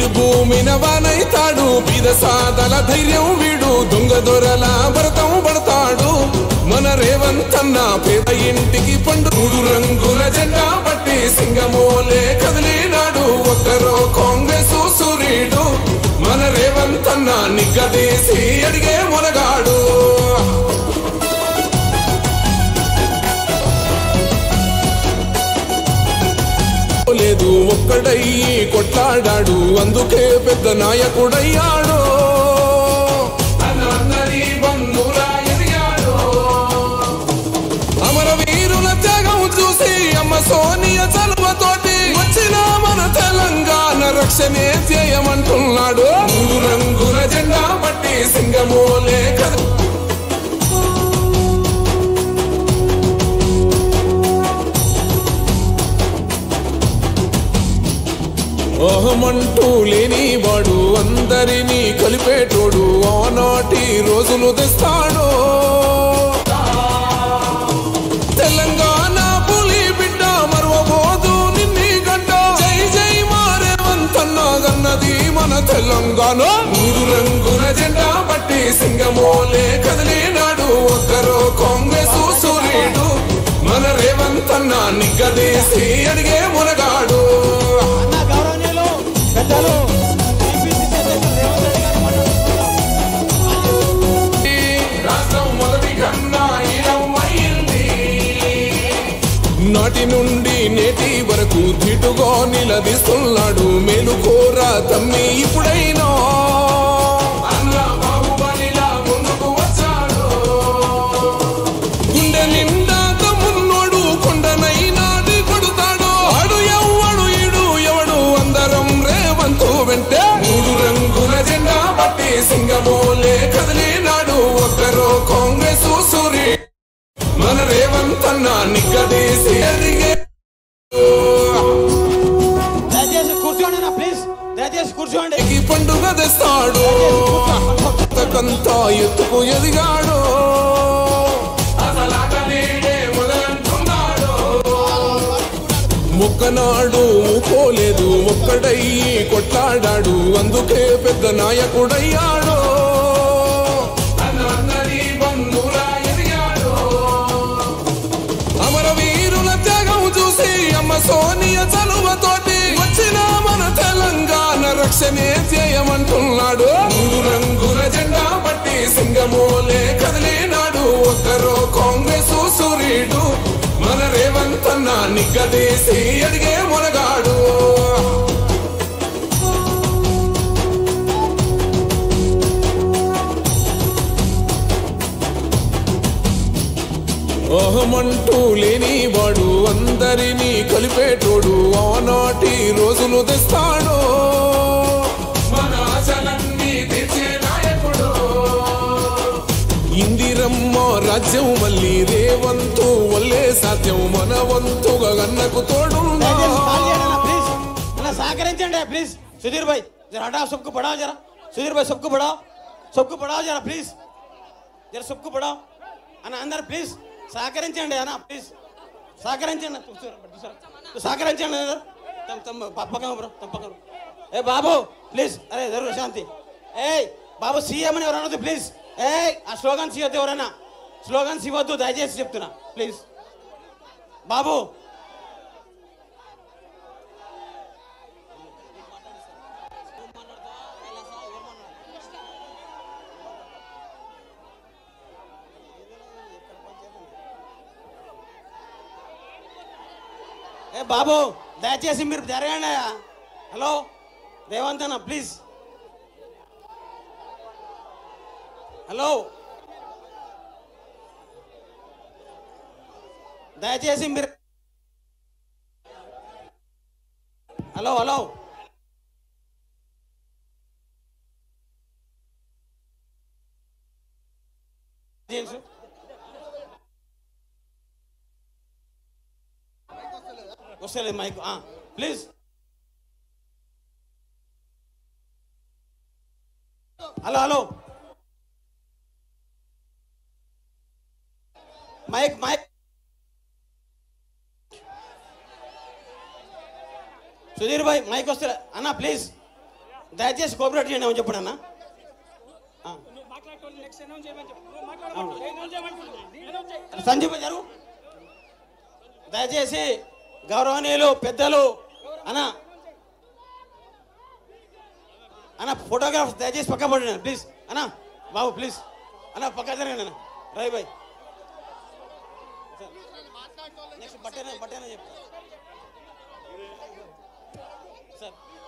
బీడు భూమిన వానైతాడు బీద సాదల ధైర్యం వీడు దొంగ దొరల భరతం పడతాడు మన రేవంతన్న పేద ఇంటికి పండు మూడు రంగుల జెండా పట్టి సింగమోలే కదిలినాడు ఒక్కరో కాంగ్రెస్ సూర్యుడు మన రేవంతన్న నిగ్గదీసి అడిగే మొనగాడు లేదు ఒక్కడయ్యి కొట్లాడాడు అందుకే పెద్ద నాయకుడయ్యాడు అన్నన్నరి బంధురా ఎదిగాడు. అమరవీరుల త్యాగం చూసి అమ్మ సోనియ చలువతోటి వచ్చిన మన తెలంగాణ రక్షణే చేయమంటున్నాడు మూడు రంగుల జెండా పట్టి సింగమోలే కద ఓహమంటూ లేని వాడు అందరినీ కలిపేటోడు ఆనాటి రోజులు తెస్తాడు తెలంగాణ పులి బిడ్డ మరవబోదు నిన్ని గడ్డ జై జై మారేవంతన్న గన్నది మన తెలంగాణ మూడు రంగుల జెండా పట్టి సింగమోలే కదిలినాడు ఒక్కరో కాంగ్రెస్ సూర్యుడు మన రేవంతన్న నిగ్గదీసి అడిగే మునగాడు అన్న గౌరవనీయులు పెద్దలు TPCC అధ్యక్షులు రేవంత్ రెడ్డి గారు మాట్లాడుతున్నారు. రాష్ట్రం మొదటి కన్నా ఇరవైంది నాటి నుండి నేటి వరకు ధీటుగా నిలదీస్తున్నాడు మేలుకోర తమ్మి ఇప్పుడైనా అన్న బాహుబలిలా ముందుకు వచ్చాడు గుండె నిండా తమ్మున్నోడు కొండనైనా కొడుతాడు ఆడు ఎవ్వడు ఈడు ఎవడు అందరం రేవంతు వెంటే మూడు రంగుల జెండా పట్టి సింగమోలే కదిలినాడు ఒక్కరో కాంగ్రెస్ సూరి మన రేవంతన్న నిగ్గదీసి ఎదిగే దయచేసి కూర్చోండి అన్న ప్లీజ్ దయచేసి కూర్చోండి ఈ పండుగ తెస్తాడు కంతా ఎత్తుకు ఎదిగాడు మొక్కనాడు ఊకోలేదు ఒక్కడయ్యి కొట్లాడాడు అందుకే పెద్ద నాయకుడయ్యాడు అమరవీరుల త్యాగం చూసి అమ్మ సోనియ చలువతోటి వచ్చిన మన తెలంగాణ రక్షణే చేయమంటున్నాడు మూడు రంగుల జెండా పట్టి సింగమోలే కదిలినాడు ఒక్కరో కాంగ్రెస్ సూర్యుడు మన రేవంతన్న నిగ్గదీసి అడిగే మొనగాడు ఓహమంటూ లేని వాడు అందరినీ కలిపేటోడు ఆనాటి రోజులు తెస్తాడు మన ఆశలన్నీ తీర్చే నాయకుడు ఇందిరమ్మ రాజ్యం మళ్ళీ రేవంతు వల్లే సాధ్యం మన వంతుగా గన్నకు తోడు దయచేసి కాల్ చేయండి అన్న ప్లీజ్ అన్న సహకరించండి ప్లీజ్ సుధీర్ భాయ్ జర హటా सबको बढ़ाओ जरा సుధీర్ భాయ్ सबको बढ़ाओ सबको बढ़ाओ जरा ప్లీజ్ జర सबको बढ़ाओ అన్న అందరు ప్లీజ్ సహకరించండి అన్న ప్లీజ్ సహకరించండి కూర్చోరా, కూర్చోరా. సహకరించండి అందరు తమ తమ పక్కన బ్రో తమ పక్కన ఏ బాబు ప్లీజ్ అరే జరుగు శాంతి ఏయ్ బాబు సీఎం అని ఎవరన్నది ప్లీజ్ ఏయ్ ఆ స్లోగన్స్ ఇవ్వద్దు ఎవరైనా స్లోగన్స్ ఇవ్వద్దు దయచేసి చెప్తున్నా ప్లీజ్ బాబు ఏ బాబు దయచేసి మీరు జరగండి హలో రేవంత్ అన్న ప్లీజ్ హలో దయచేసి మీరు హలో హలో జేమ్స్ వస్తలేదు mike please hello hello mike mike Sudheer భాయ్ మైక్ వస్తలే అన్న ప్లీజ్ దయచేసి కోఆపరేట్ చేయండి ఏమని చెప్పండి అన్న ఆ. సంజీవ్ గారు దయచేసి గౌరవనీయులు పెద్దలు అన్న అన్న ఫోటోగ్రాఫ్ దయచేసి పక్క పడండి ప్లీజ్ అన్న బాబు ప్లీజ్ అన్న పక్క జరగండి అన్న రవి బాయ్ నెక్స్ట్ బట్టనే బట్టనే చెప్తా సార్